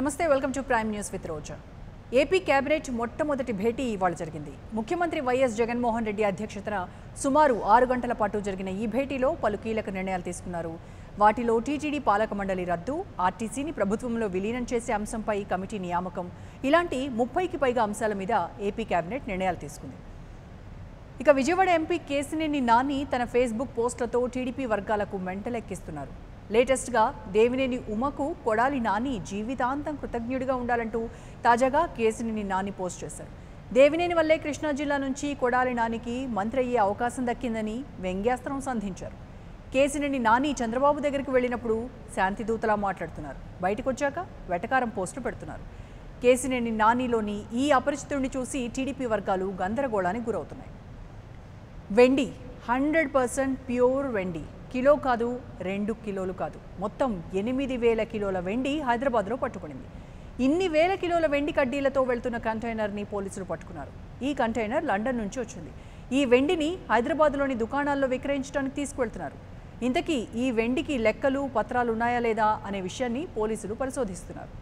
నమస్తే welcome to prime news with Roja AP cabinet మొట్టమొదటి భేటీ ఇవాళ జరిగింది ముఖ్యమంత్రి వైఎస్ జగన్మోహన్ రెడ్డి అధ్యక్షతన సుమారు ఆరు గంటల పాటు జరిగిన ఈ భేటీలో పలు కీలక నిర్ణయాలు తీసుకున్నారు వాటిలో టీటీడీ పాలక మండలి రద్దు ఆర్టీసీని ప్రభుత్వంలో విలీనం చేసే అంశంపై కమిటీ నియామకం ఇలాంటి ముప్పైకి పైగా అంశాల మీద ఏపీ కేబినెట్ నిర్ణయాలు తీసుకుంది ఇక విజయవాడ ఎంపీ కేసినేని నాని తన ఫేస్బుక్ పోస్టులతో టీడీపీ వర్గాలకు మెంటలెక్కిస్తున్నారు లేటెస్ట్గా దేవినేని ఉమకు కొడాలి నాని జీవితాంతం కృతజ్ఞుడిగా ఉండాలంటూ తాజాగా కేసినేని నాని పోస్ట్ చేశారు దేవినేని వల్లే కృష్ణా జిల్లా నుంచి కొడాలి నానికి మంత్రి అయ్యే అవకాశం దక్కిందని వ్యంగ్యాస్త్రం సంధించారు కేసినేని నాని చంద్రబాబు దగ్గరికి వెళ్ళినప్పుడు శాంతిదూతలా మాట్లాడుతున్నారు బయటకు వచ్చాక వెటకారం పోస్టులు పెడుతున్నారు కేసినేని నానిలోని ఈ అపరిచితుడిని చూసి టీడీపీ వర్గాలు గందరగోళానికి గురవుతున్నాయి వెండి హండ్రెడ్ పర్సెంట్ ప్యూర్ వెండి కిలో కాదు రెండు కిలోలు కాదు మొత్తం ఎనిమిది వేల కిలోల వెండి హైదరాబాద్లో పట్టుకునింది ఇన్ని వేల కిలోల వెండి కడ్డీలతో వెళ్తున్న కంటైనర్ని పోలీసులు పట్టుకున్నారు ఈ కంటైనర్ లండన్ నుంచి వచ్చింది ఈ వెండిని హైదరాబాద్లోని దుకాణాల్లో విక్రయించడానికి తీసుకువెళ్తున్నారు ఇంతకీ ఈ వెండికి లెక్కలు పత్రాలు ఉన్నాయా లేదా అనే విషయాన్ని పోలీసులు పరిశోధిస్తున్నారు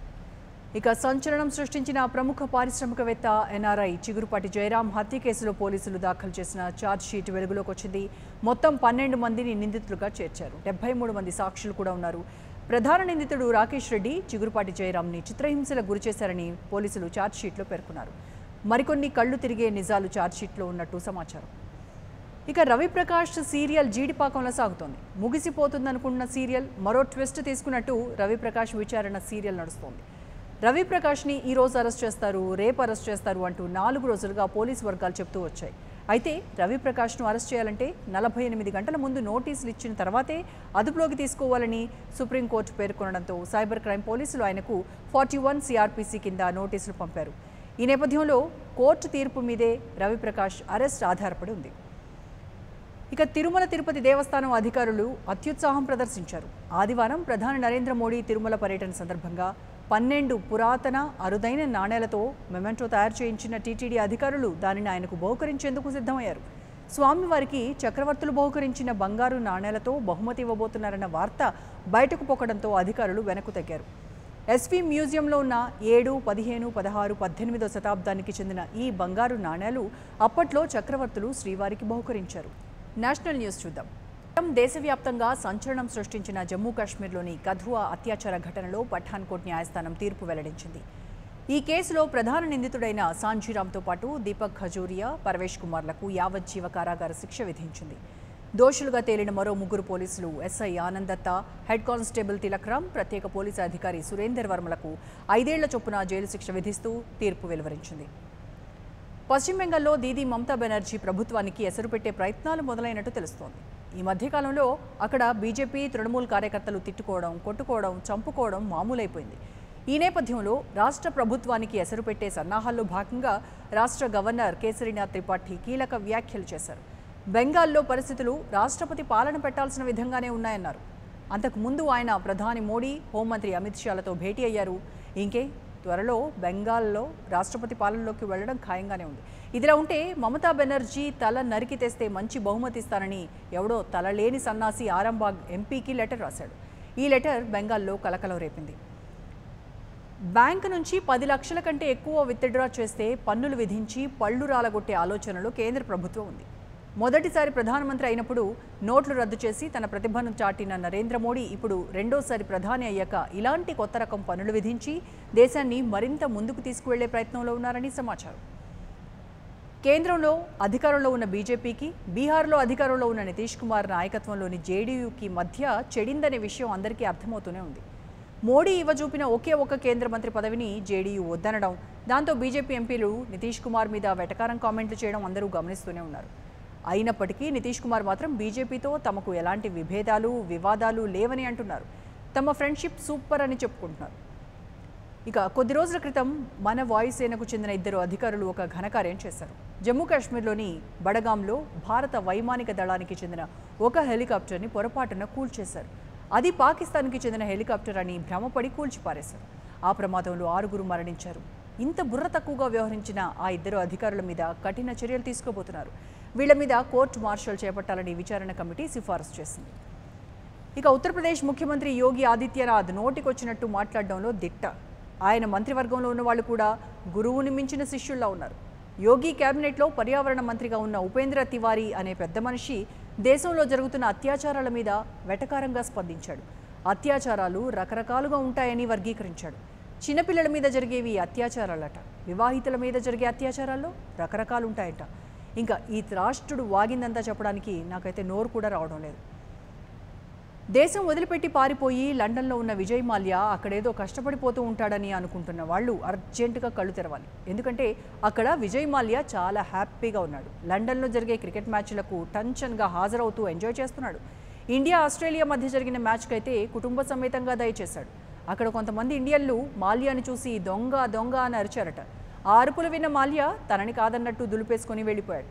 ఇక సంచలనం సృష్టించిన ప్రముఖ పారిశ్రామికవేత్త ఎన్ఆర్ఐ చిగురుపాటి జయరాం హత్య కేసులో పోలీసులు దాఖలు చేసిన ఛార్జ్ షీట్ వెలుగులోకి వచ్చింది మొత్తం పన్నెండు మందిని నిందితులుగా చేర్చారు డెబ్బై మూడు మంది సాక్షులు కూడా ఉన్నారు ప్రధాన నిందితుడు రాకేష్ రెడ్డి చిగురుపాటి జయరాంని చిత్రహింసలకు గురిచేశారని పోలీసులు ఛార్జ్ షీట్లో పేర్కొన్నారు మరికొన్ని కళ్ళు తిరిగే నిజాలు ఛార్జ్ షీట్లో ఉన్నట్టు సమాచారం ఇక రవిప్రకాష్ సీరియల్ జీడిపాకంలో సాగుతోంది ముగిసిపోతుందనుకున్న సీరియల్ మరో ట్విస్ట్ తీసుకున్నట్టు రవిప్రకాష్ విచారణ సీరియల్ నడుస్తోంది రవిప్రకాష్ని ఈ రోజు అరెస్ట్ చేస్తారు రేపు అరెస్ట్ చేస్తారు అంటూ నాలుగు రోజులుగా పోలీసు వర్గాలు చెప్తూ వచ్చాయి అయితే రవిప్రకాష్ను అరెస్ట్ చేయాలంటే నలభై ఎనిమిది గంటల ముందు నోటీసులు ఇచ్చిన తర్వాతే అదుపులోకి తీసుకోవాలని సుప్రీంకోర్టు పేర్కొనడంతో సైబర్ క్రైమ్ పోలీసులు ఆయనకు ఫార్టీ వన్ సిఆర్పిసి కింద నోటీసులు పంపారు ఈ నేపథ్యంలో కోర్టు తీర్పు మీదే రవిప్రకాష్ అరెస్ట్ ఆధారపడి ఉంది ఇక తిరుమల తిరుపతి దేవస్థానం అధికారులు అత్యుత్సాహం ప్రదర్శించారు ఆదివారం ప్రధాని నరేంద్ర మోడీ తిరుమల పర్యటన సందర్భంగా పన్నెండు పురాతన అరుదైన నాణేలతో మెమెంటో తయారు చేయించిన టీటీడీ అధికారులు దానిని ఆయనకు బహుకరించేందుకు సిద్ధమయ్యారు స్వామివారికి చక్రవర్తులు బహుకరించిన బంగారు నాణేలతో బహుమతి ఇవ్వబోతున్నారన్న వార్త బయటకు పొక్కడంతో అధికారులు వెనక్కు తగ్గారు ఎస్వి మ్యూజియంలో ఉన్న ఏడు పదిహేను పదహారు పద్దెనిమిదో శతాబ్దానికి చెందిన ఈ బంగారు నాణేలు అప్పట్లో చక్రవర్తులు శ్రీవారికి బహుకరించారు నేషనల్ న్యూస్ చూద్దాం దేశవ్యాప్తంగా సంచలనం సృష్టించిన జమ్మూ కాశ్మీర్లోని కథువా అత్యాచార ఘటనలో పఠాన్కోట్ న్యాయస్థానం తీర్పు వెల్లడించింది ఈ కేసులో ప్రధాన నిందితుడైన సాంజీరామ్తో పాటు దీపక్ ఖజూరియా పరవేష్ కుమార్లకు యావజ్జీవ కారాగార శిక్ష విధించింది దోషులుగా తేలిన మరో ముగ్గురు పోలీసులు SI Anandatta head constable Tilakram ప్రత్యేక పోలీసు అధికారి సురేందర్ వర్మలకు ఐదేళ్ల చొప్పున జైలు శిక్ష విధిస్తూ తీర్పు వెలువరించింది పశ్చిమ బెంగాల్లో దీదీ మమతా బెనర్జీ ప్రభుత్వానికి ఎసరు పెట్టే ప్రయత్నాలు మొదలైనట్టు తెలుస్తోంది ఈ మధ్యకాలంలో అక్కడ బీజేపీ తృణమూల్ కార్యకర్తలు తిట్టుకోవడం కొట్టుకోవడం చంపుకోవడం మామూలైపోయింది ఈ నేపథ్యంలో రాష్ట్ర ప్రభుత్వానికి ఎసరు పెట్టే సన్నాహాల్లో భాగంగా రాష్ట్ర గవర్నర్ కేసరీనాథ్ త్రిపాఠి కీలక వ్యాఖ్యలు చేశారు బెంగాల్లో పరిస్థితులు రాష్ట్రపతి పాలన పెట్టాల్సిన విధంగానే ఉన్నాయన్నారు అంతకు ముందు ఆయన ప్రధాని మోడీ హోంమంత్రి అమిత్ షాలతో భేటీ అయ్యారు ఇంకే త్వరలో బెంగాల్లో రాష్ట్రపతి పాలనలోకి వెళ్లడం ఖాయంగానే ఉంది ఇదిలా ఉంటే మమతా బెనర్జీ తల నరికి తెస్తే మంచి బహుమతి ఇస్తానని ఎవడో తల లేని సన్నాసి ఆరంబాగ్ ఎంపీకి లెటర్ రాశాడు ఈ లెటర్ బెంగాల్లో కలకలం రేపింది బ్యాంకు నుంచి పది లక్షల కంటే ఎక్కువ విత్డ్రా చేస్తే పన్నులు విధించి పళ్ళు రాలగొట్టే ఆలోచనలో కేంద్ర ప్రభుత్వం ఉంది మొదటిసారి ప్రధానమంత్రి అయినప్పుడు నోట్లు రద్దు చేసి తన ప్రతిభను చాటిన నరేంద్ర మోడీ ఇప్పుడు రెండోసారి ప్రధాని అయ్యాక ఇలాంటి కొత్త రకం పన్నులు విధించి దేశాన్ని మరింత ముందుకు తీసుకువెళ్లే ప్రయత్నంలో ఉన్నారని సమాచారం కేంద్రంలో అధికారంలో ఉన్న బీజేపీకి బీహార్లో అధికారంలో ఉన్న నితీష్ కుమార్ నాయకత్వంలోని జేడీయూకి మధ్య చెడిందనే విషయం అందరికీ అర్థమవుతూనే ఉంది మోడీ ఇవ్వజూపిన ఒకే ఒక కేంద్ర మంత్రి పదవిని జేడీయూ వద్దనడం దాంతో బీజేపీ ఎంపీలు నితీష్ కుమార్ మీద వెటకారం కామెంట్లు చేయడం అందరూ గమనిస్తూనే ఉన్నారు అయినప్పటికీ నితీష్ కుమార్ మాత్రం బీజేపీతో తమకు ఎలాంటి విభేదాలు వివాదాలు లేవని అంటున్నారు తమ ఫ్రెండ్షిప్ సూపర్ అని చెప్పుకుంటున్నారు ఇక కొద్ది రోజుల క్రితం మన వాయుసేనకు చెందిన ఇద్దరు అధికారులు ఒక ఘనకార్యం చేశారు జమ్మూ కాశ్మీర్లోని బడగాంలో భారత వైమానిక దళానికి చెందిన ఒక హెలికాప్టర్ని పొరపాటున కూల్చేశారు అది పాకిస్తాన్కి చెందిన హెలికాప్టర్ అని భ్రమపడి కూల్చిపారేశారు ఆ ప్రమాదంలో ఆరుగురు మరణించారు ఇంత బుర్ర తక్కువగా వ్యవహరించిన ఆ ఇద్దరు అధికారుల మీద కఠిన చర్యలు తీసుకోబోతున్నారు వీళ్ల మీద కోర్టు మార్షల్ చేపట్టాలని విచారణ కమిటీ సిఫారసు చేసింది ఇక ఉత్తరప్రదేశ్ ముఖ్యమంత్రి యోగి ఆదిత్యనాథ్ నోటికొచ్చినట్టు మాట్లాడడంలో దిట్ట ఆయన మంత్రివర్గంలో ఉన్న వాళ్ళు కూడా గురువుని మించిన శిష్యుల్లా ఉన్నారు యోగి కేబినెట్లో పర్యావరణ మంత్రిగా ఉన్న ఉపేంద్ర తివారీ అనే పెద్ద మనిషి దేశంలో జరుగుతున్న అత్యాచారాల మీద వెటకారంగా స్పందించాడు అత్యాచారాలు రకరకాలుగా ఉంటాయని వర్గీకరించాడు చిన్నపిల్లల మీద జరిగేవి అత్యాచారాలట వివాహితుల మీద జరిగే అత్యాచారాల్లో రకరకాలు ఉంటాయట ఇంకా ఈ త్రాష్ట్రుడు వాగిందంతా చెప్పడానికి నాకైతే నోరు కూడా రావడం లేదు దేశం వదిలిపెట్టి పారిపోయి లండన్లో ఉన్న విజయ్ మాల్యా అక్కడేదో కష్టపడిపోతూ ఉంటాడని అనుకుంటున్న వాళ్ళు అర్జెంటుగా కళ్ళు తెరవాలి ఎందుకంటే అక్కడ విజయ్ మాల్యా చాలా హ్యాపీగా ఉన్నాడు లండన్లో జరిగే క్రికెట్ మ్యాచ్లకు టెన్షన్గా హాజరవుతూ ఎంజాయ్ చేస్తున్నాడు ఇండియా ఆస్ట్రేలియా మధ్య జరిగిన మ్యాచ్కి అయితే కుటుంబ సమేతంగా దయచేశాడు అక్కడ కొంతమంది ఇండియన్లు మాల్యాని చూసి దొంగ దొంగ అని అరిచారట ఆ అరుపులు విన్న మాల్యా తనని కాదన్నట్టు దులిపేసుకొని వెళ్ళిపోయాట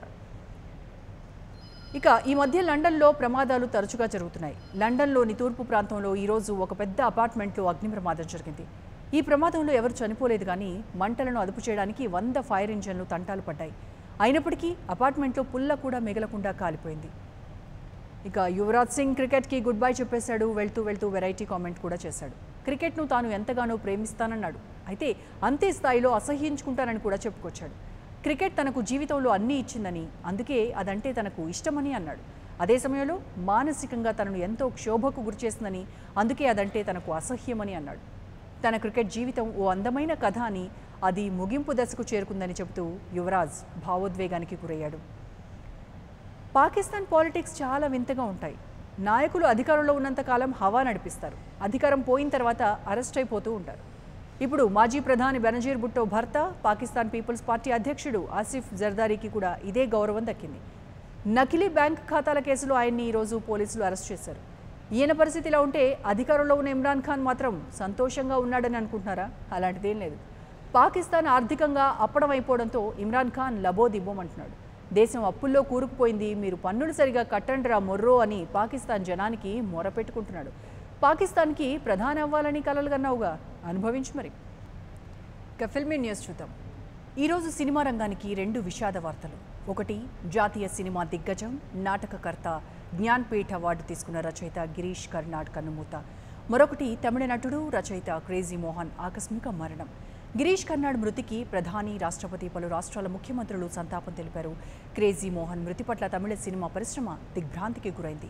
ఇక ఈ మధ్య లండన్లో ప్రమాదాలు తరచుగా జరుగుతున్నాయి లండన్లోని తూర్పు ప్రాంతంలో ఈరోజు ఒక పెద్ద అపార్ట్మెంట్లో అగ్ని ప్రమాదం జరిగింది ఈ ప్రమాదంలో ఎవరు చనిపోలేదు కానీ మంటలను అదుపు చేయడానికి వంద ఫైర్ ఇంజన్లు తంటాలు పడ్డాయి అయినప్పటికీ అపార్ట్మెంట్లో పుల్ల కూడా మిగలకుండా కాలిపోయింది ఇక యువరాజ్ సింగ్ క్రికెట్కి గుడ్ బై చెప్పేశాడు వెళ్తూ వెళ్తూ వెరైటీ కామెంట్ కూడా చేశాడు క్రికెట్ను తాను ఎంతగానో ప్రేమిస్తానన్నాడు అయితే అంతే స్థాయిలో అసహ్యించుకుంటానని కూడా చెప్పుకొచ్చాడు క్రికెట్ తనకు జీవితంలో అన్నీ ఇచ్చిందని అందుకే అదంటే తనకు ఇష్టమని అన్నాడు అదే సమయంలో మానసికంగా తనను ఎంతో క్షోభకు గురిచేసిందని అందుకే అదంటే తనకు అసహ్యమని అన్నాడు తన క్రికెట్ జీవితం ఓ అందమైన కథ అని అది ముగింపు దశకు చేరుకుందని చెబుతూ యువరాజ్ భావోద్వేగానికి గురయ్యాడు పాకిస్తాన్ పాలిటిక్స్ చాలా వింతగా ఉంటాయి నాయకులు అధికారంలో ఉన్నంతకాలం హవా నడిపిస్తారు అధికారం పోయిన తర్వాత అరెస్ట్ అయిపోతూ ఉంటారు ఇప్పుడు మాజీ ప్రధాని బెనజీర్ భుట్టో భర్త పాకిస్తాన్ పీపుల్స్ పార్టీ అధ్యక్షుడు ఆసిఫ్ జర్దారీకి కూడా ఇదే గౌరవం దక్కింది నకిలీ బ్యాంక్ ఖాతాల కేసులో ఆయన్ని ఈరోజు పోలీసులు అరెస్ట్ చేశారు ఈయన పరిస్థితి ఇలా ఉంటే అధికారంలో ఉన్న ఇమ్రాన్ ఖాన్ మాత్రం సంతోషంగా ఉన్నాడని అనుకుంటున్నారా అలాంటిదేం లేదు పాకిస్తాన్ ఆర్థికంగా అప్పడం అయిపోవడంతో ఇమ్రాన్ ఖాన్ లబోదిబ్బోమంటున్నాడు దేశం అప్పుల్లో కూరుకుపోయింది మీరు పన్నులు సరిగా కట్టండిరా మొర్రో అని పాకిస్తాన్ జనానికి మొరపెట్టుకుంటున్నాడు పాకిస్తాన్కి ప్రధాని అవ్వాలని కలలు కన్నావుగా అనుభవించు మరి ఇక ఫిల్మీ న్యూస్ చూద్దాం ఈరోజు సినిమా రంగానికి రెండు విషాద వార్తలు ఒకటి జాతీయ సినిమా దిగ్గజం నాటకకర్త జ్ఞాన్పీఠ్ అవార్డు తీసుకున్న రచయిత గిరీష్ కర్నాడ్ కన్నుమూత మరొకటి తమిళ నటుడు రచయిత క్రేజీ మోహన్ ఆకస్మిక మరణం గిరీష్ కర్నాడ్ మృతికి ప్రధాని రాష్ట్రపతి పలు రాష్ట్రాల ముఖ్యమంత్రులు సంతాపం తెలిపారు క్రేజీ మోహన్ మృతి పట్ల తమిళ సినిమా పరిశ్రమ దిగ్భ్రాంతికి గురైంది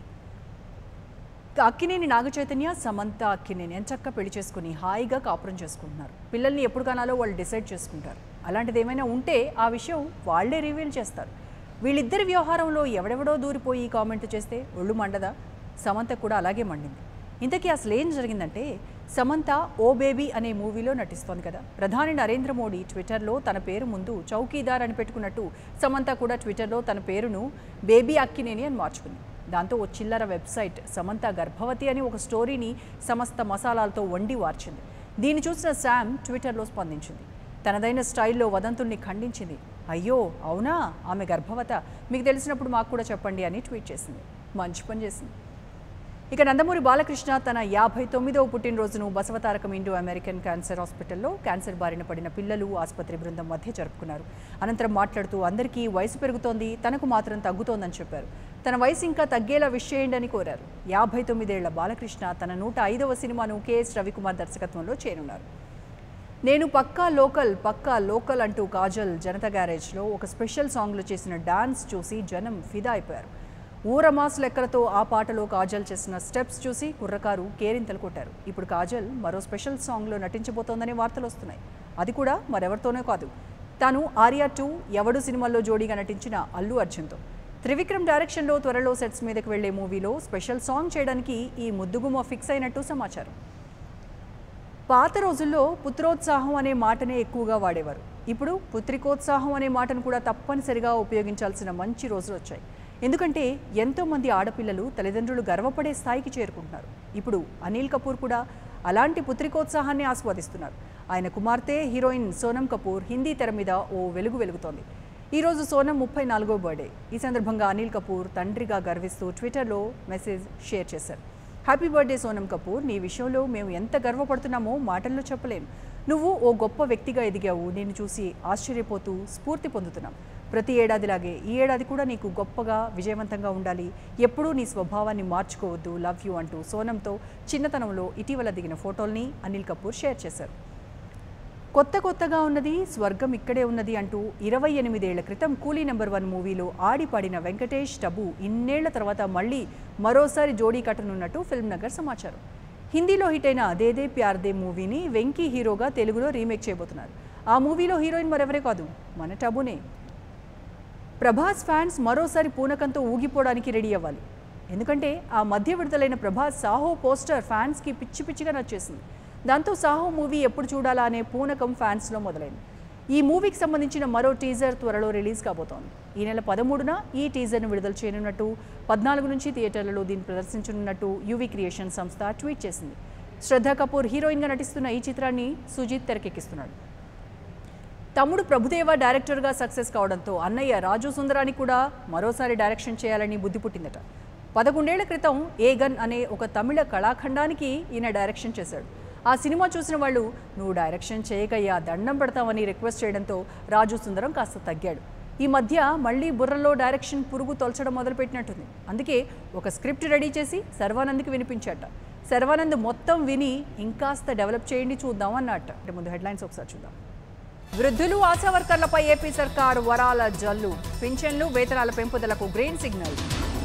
అక్కినేని నాగచైతన్య సమంత అక్కినేని ఎంచక్క పెళ్లి చేసుకుని హాయిగా కాపురం చేసుకుంటున్నారు పిల్లల్ని ఎప్పుడు కనాలో వాళ్ళు డిసైడ్ చేసుకుంటారు అలాంటిది ఏమైనా ఉంటే ఆ విషయం వాళ్లే రివీల్ చేస్తారు వీళ్ళిద్దరి వ్యవహారంలో ఎవడెవడో దూరిపోయి కామెంట్ చేస్తే ఒళ్ళు మండదా సమంత కూడా అలాగే మండింది ఇంతకీ అసలు ఏం జరిగిందంటే సమంత ఓ బేబీ అనే మూవీలో నటిస్తోంది కదా ప్రధాని నరేంద్ర మోడీ ట్విట్టర్లో తన పేరు ముందు చౌకీదార్ అని పెట్టుకున్నట్టు సమంత కూడా ట్విట్టర్లో తన పేరును బేబీ అక్కినేని అని మార్చుకుంది దాంతో ఓ చిల్లర వెబ్సైట్ సమంత గర్భవతి అని ఒక స్టోరీని సమస్త మసాలాలతో వండి వార్చింది దీన్ని చూసిన శామ్ ట్విట్టర్లో స్పందించింది తనదైన స్టైల్లో వదంతుల్ని ఖండించింది అయ్యో అవునా ఆమె గర్భవత మీకు తెలిసినప్పుడు మాకు కూడా చెప్పండి అని ట్వీట్ చేసింది మంచి పని చేసింది ఇక నందమూరి బాలకృష్ణ తన యాభై తొమ్మిదవ పుట్టినరోజును బసవతారకం ఇండో అమెరికన్ క్యాన్సర్ హాస్పిటల్లో క్యాన్సర్ బారిన పడిన పిల్లలు ఆసుపత్రి బృందం మధ్య జరుపుకున్నారు అనంతరం మాట్లాడుతూ అందరికీ వయసు పెరుగుతోంది తనకు మాత్రం తగ్గుతోందని చెప్పారు తన వయసు ఇంకా తగ్గేలా విష్ చేయండి అని కోరారు యాభై తొమ్మిదేళ్ల బాలకృష్ణ తన నూట ఐదవ సినిమాను కెఎస్ రవికుమార్ దర్శకత్వంలో చేరున్నారు నేను పక్కా లోకల్ పక్కా లోకల్ అంటూ కాజల్ జనతా గ్యారేజ్లో ఒక స్పెషల్ సాంగ్లో చేసిన డాన్స్ చూసి జనం ఫిదా అయిపోయారు ఊరమాస్ లెక్కలతో ఆ పాటలో కాజల్ చేసిన స్టెప్స్ చూసి కుర్రకారు కేరింతలు కొట్టారు ఇప్పుడు కాజల్ మరో స్పెషల్ సాంగ్లో నటించబోతోందనే వార్తలు వస్తున్నాయి అది కూడా మరెవరితోనో కాదు తాను ఆర్యా టూ ఎవడు సినిమాల్లో జోడీగా నటించిన అల్లు అర్జున్తో త్రివిక్రమ్ డైరెక్షన్లో త్వరలో సెట్స్ మీదకి వెళ్లే మూవీలో స్పెషల్ సాంగ్ చేయడానికి ఈ ముద్దుగుమ్మ ఫిక్స్ అయినట్టు సమాచారం పాత రోజుల్లో పుత్రోత్సాహం అనే మాటనే ఎక్కువగా వాడేవారు ఇప్పుడు పుత్రికోత్సాహం అనే మాటను కూడా తప్పనిసరిగా ఉపయోగించాల్సిన మంచి రోజులు వచ్చాయి ఎందుకంటే ఎంతోమంది ఆడపిల్లలు తల్లిదండ్రులు గర్వపడే స్థాయికి చేరుకుంటున్నారు ఇప్పుడు అనిల్ కపూర్ కూడా అలాంటి పుత్రికోత్సాహాన్ని ఆస్వాదిస్తున్నారు ఆయన కుమార్తె హీరోయిన్ సోనం కపూర్ హిందీ తెర మీద ఓ వెలుగు వెలుగుతోంది ఈరోజు సోనం ముప్పై నాలుగో బర్త్డే ఈ సందర్భంగా అనిల్ కపూర్ తండ్రిగా గర్విస్తూ ట్విట్టర్లో మెసేజ్ షేర్ చేశారు హ్యాపీ బర్త్డే సోనం కపూర్ నీ విషయంలో మేము ఎంత గర్వపడుతున్నామో మాటల్లో చెప్పలేం నువ్వు ఓ గొప్ప వ్యక్తిగా ఎదిగావు నేను చూసి ఆశ్చర్యపోతూ స్ఫూర్తి పొందుతున్నాం ప్రతి ఏడాదిలాగే ఈ ఏడాది కూడా నీకు గొప్పగా విజయవంతంగా ఉండాలి ఎప్పుడూ నీ స్వభావాన్ని మార్చుకోవద్దు లవ్ యూ అంటూ సోనంతో చిన్నతనంలో ఇటీవల దిగిన ఫోటోల్ని అనిల్ కపూర్ షేర్ చేశారు కొత్త కొత్తగా ఉన్నది స్వర్గం ఇక్కడే ఉన్నది అంటూ ఇరవై ఎనిమిదేళ్ల క్రితం కూలీ నెంబర్ వన్ మూవీలో ఆడిపాడిన వెంకటేష్ టబు ఇన్నేళ్ల తర్వాత మళ్ళీ మరోసారి జోడీ కట్టనున్నట్టు ఫిల్మ్ నగర్ సమాచారం హిందీలో హిట్ అయిన దేదే ప్యార్ దే మూవీని వెంకీ హీరోగా తెలుగులో రీమేక్ చేయబోతున్నారు ఆ మూవీలో హీరోయిన్ మరెవరే కాదు మన టబునే ప్రభాస్ ఫ్యాన్స్ మరోసారి పూనకంతో ఊగిపోవడానికి రెడీ అవ్వాలి ఎందుకంటే ఆ మధ్య విడుదలైన ప్రభాస్ సాహో పోస్టర్ ఫ్యాన్స్కి పిచ్చి పిచ్చిగా నచ్చేసింది దాంతో సాహో మూవీ ఎప్పుడు చూడాలా అనే పూనకం ఫ్యాన్స్లో మొదలైంది ఈ మూవీకి సంబంధించిన మరో టీజర్ త్వరలో రిలీజ్ కాబోతోంది ఈ నెల పదమూడున ఈ టీజర్ను విడుదల చేయనున్నట్టు పద్నాలుగు నుంచి థియేటర్లలో దీన్ని ప్రదర్శించనున్నట్టు యువి క్రియేషన్ సంస్థ ట్వీట్ చేసింది శ్రద్ధా కపూర్ హీరోయిన్గా నటిస్తున్న ఈ చిత్రాన్ని సుజిత్ తెరకెక్కిస్తున్నాడు తమ్ముడు ప్రభుదేవ డైరెక్టర్గా సక్సెస్ కావడంతో అన్నయ్య రాజు సుందరాని కూడా మరోసారి డైరెక్షన్ చేయాలని బుద్ధి పుట్టిందట పదకొండేళ్ల క్రితం ఏగన్ అనే ఒక తమిళ కళాఖండానికి ఈయన డైరెక్షన్ చేశాడు ఆ సినిమా చూసిన వాళ్ళు నువ్వు డైరెక్షన్ చేయకయ్యా దండం పెడతామని రిక్వెస్ట్ చేయడంతో రాజు సుందరం కాస్త తగ్గాడు ఈ మధ్య మళ్ళీ బుర్రలో డైరెక్షన్ పురుగు తొలచడం మొదలుపెట్టినట్టుంది అందుకే ఒక స్క్రిప్ట్ రెడీ చేసి శర్వానంద్కి వినిపించాట శర్వానంద్ మొత్తం విని ఇంకాస్త డెవలప్ చేయండి చూద్దాం అన్నట్ట అంటే ముందు హెడ్లైన్స్ ఒకసారి చూద్దాం వృద్ధులు ఆశా వర్కర్లపై ఏపీ సర్కారు వరాల జల్లు పింఛన్లు వేతనాల పెంపుదలకు గ్రీన్ సిగ్నల్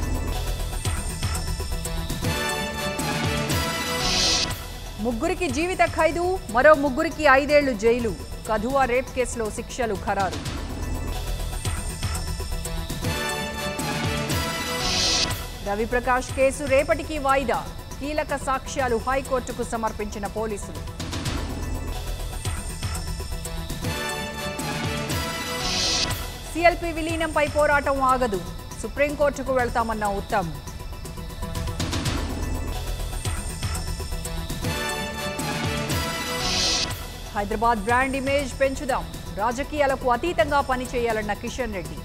ముగ్గురికి జీవిత ఖైదు మరో ముగ్గురికి ఐదేళ్లు జైలు కధువా రేప్ కేసులో శిక్షలు ఖరారు రవిప్రకాష్ కేసు రేపటికి వాయిదా కీలక సాక్ష్యాలు హైకోర్టుకు సమర్పించిన పోలీసులు సిఎల్పి విలీనంపై పోరాటం ఆగదు సుప్రీంకోర్టుకు వెళ్తామన్న ఉత్తమ్ హైదరాబాద్ బ్రాండ్ ఇమేజ్ పెంచుదాం రాజకీయాలకు అతీతంగా పనిచేయాలన్న కిషన్ రెడ్డి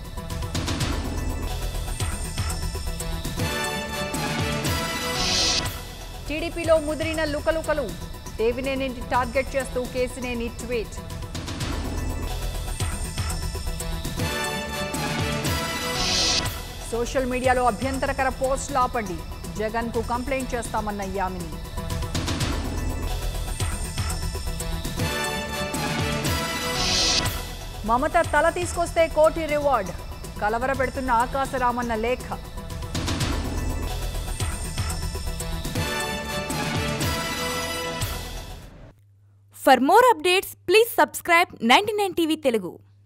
టీడీపీలో ముదిరిన లుకలుకలు దేవినేని టార్గెట్ చేస్తూ కేసినేని ట్వీట్ సోషల్ మీడియాలో అభ్యంతరకర పోస్టులు ఆపండి జగన్ కు కంప్లైంట్ చేస్తామన్న యామిని మమత తల తీసుకొస్తే కోటి రివార్డ్ కలవర పెడుతున్న ఆకాశరామన్న లేఖ For more updates, please subscribe 99 TV Telugu.